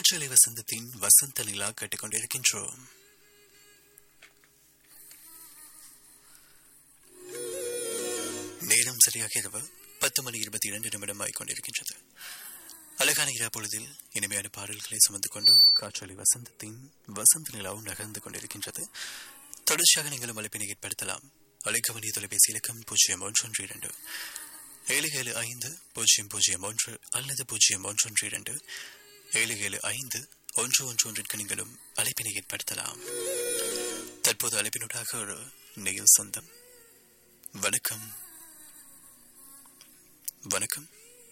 காற்றலை வசந்தத்தின் வசந்த நிலா கேட்டுக்கொண்டிருக்கின்றோம் நேரம் சரியாக இரவு பத்து மணி இருபத்தி இரண்டு நிமிடம் ஆகிக்கொண்டிருக்கின்றது அழகான இரா பொழுதில் இனிமையான பாடல்களை சுமந்து கொண்டு காற்றலை வசந்தத்தின் வசந்த நிலாவும் நகர்ந்து கொண்டிருக்கின்றது தொடர்ச்சியாக நீங்களும் அழைப்பினை ஏற்படுத்தலாம் அழைக்க வேண்டிய தொலைபேசி இலக்கம் பூஜ்ஜியம் ஒன்றொன்று இரண்டு ஏழு ஏழு ஐந்து பூஜ்ஜியம் பூஜ்ஜியம் ஒன்று அல்லது பூஜ்ஜியம் ஒன்றொன்று இரண்டு ஏழு ஏழு ஐந்து ஒன்று ஒன்று ஒன்றிற்கு நீங்களும் அழைப்பினை ஏற்படுத்தலாம் தற்போது அழைப்பினூடாக ஒரு நெயில் சொந்தம் வணக்கம் வணக்கம்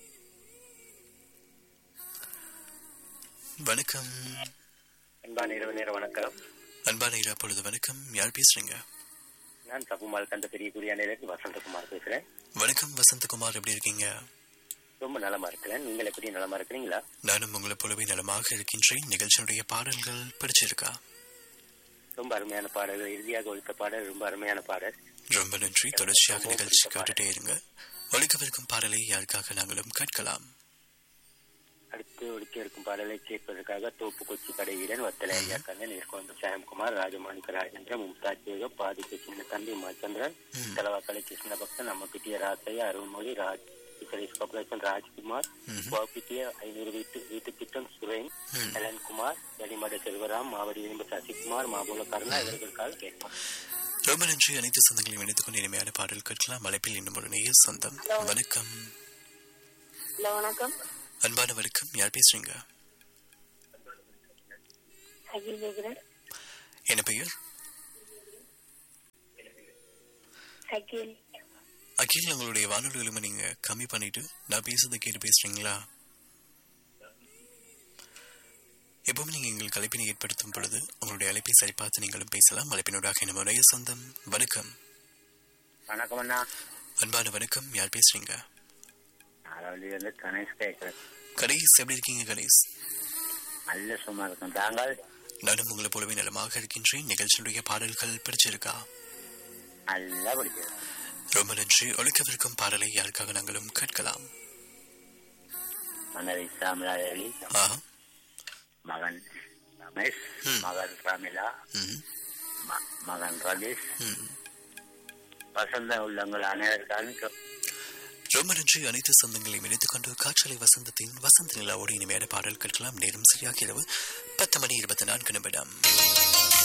வணக்கம் அன்பான இரவு நேர வணக்கம் அன்பான இரா பொழுது வணக்கம் யார் பேசுறீங்க நான் சபுமால் கந்த பெரிய குடியானிலிருந்து வசந்தகுமார் பேசுறேன் வணக்கம் வசந்தகுமார் எப்படி இருக்கீங்க ரொம்ப நலமா இருக்கிறேன் நீங்கள் எப்படி நலமா இருக்கிறீங்களா நானும் உங்களை போலவே நலமாக இருக்கின்றேன் நிகழ்ச்சியினுடைய பாடல்கள் பிடிச்சிருக்கா ரொம்ப அருமையான பாடல் இறுதியாக ஒழித்த பாடல் ரொம்ப அருமையான பாடல் ரொம்ப நன்றி தொடர்ச்சியாக நிகழ்ச்சி கேட்டுட்டே இருங்க ஒழிக்கவிருக்கும் பாடலை யாருக்காக நாங்களும் கேட்கலாம் அடுத்து ஒழிக்க இருக்கும் பாடலை கேட்பதற்காக தோப்பு கொச்சி கடை வீரன் வத்தலை ஐயா கண்ணன் நேர்கொண்ட சாயம்குமார் ராஜமாணிக்க ராஜேந்திரன் மும்தாஜ் பேகம் பாதிக்க சின்ன தம்பி மச்சந்திரன் தலவாக்கலை கிருஷ்ண பக்தன் நம்ம பிட்டிய ராசையா அருள்மொழி ராஜ் சர்வீஸ் கார்பரேஷன் ராஜ்குமார் பாப்பிட்டிய ஐநூறு வீட்டு வீட்டு திட்டம் சுரேன் நலன்குமார் வெளிமட செல்வராம் மாவடி விளிம்பு சசிகுமார் மாபூல கருணா இவர்களுக்காக கேட்போம் ரொம்ப நன்றி அனைத்து சொந்தங்களையும் இணைத்துக் கொண்டு இனிமையான பாடல் கேட்கலாம் அழைப்பில் இன்னும் ஒரு நேய சொந்தம் வணக்கம் ஹலோ வணக்கம் அன்பான வணக்கம் யார் பேசுறீங்க அகில் பேசுறேன் என்ன பெயர் அகில் அகில் உங்களுடைய வானொலி உரிமை நீங்க கம்மி பண்ணிட்டு நான் பேசுறதை கேட்டு பேசுறீங்களா எப்பவும் நீங்க எங்களுக்கு அழைப்பினை ஏற்படுத்தும் பொழுது உங்களுடைய அழைப்பை சரிபார்த்து நீங்களும் பேசலாம் அழைப்பினூடாக என்ன முறைய சொந்தம் வணக்கம் வணக்கம் அண்ணா அன்பான வணக்கம் யார் பேசுறீங்க நாலாவதுல இருந்து கணேஷ் கேட்கிறேன் கணேஷ் எப்படி இருக்கீங்க கணேஷ் நல்ல சும்மா இருக்கும் தாங்கள் நானும் உங்களை போலவே நலமாக இருக்கின்றேன் நிகழ்ச்சியுடைய பாடல்கள் பிடிச்சிருக்கா நல்லா படிக்கிறேன் ரொம்ப நன்றி ஒழிக்கவிருக்கும் பாடலை யாருக்காக நாங்களும் கேட்கலாம் மன்னர் இஸ்லாமிலாயலி ஆஹா மகன் ரமேஷ் ம். மகன் ரமிலா ம் ம- மகன் ரதீஷ் ம் வசந்த உள்ளங்கள் அனைவருக்கான ரொம்ப நன்றி அனைத்து சொந்தங்களையும் இணைத்துக் கொண்டு காற்றலை வசந்தத்தின் வசந்த நிலாவோடு இனிமையான பாடல் கேட்கலாம் நேரம் சரியாக இரவு பத்து மணி இருபத்தி நான்கு நிமிடம்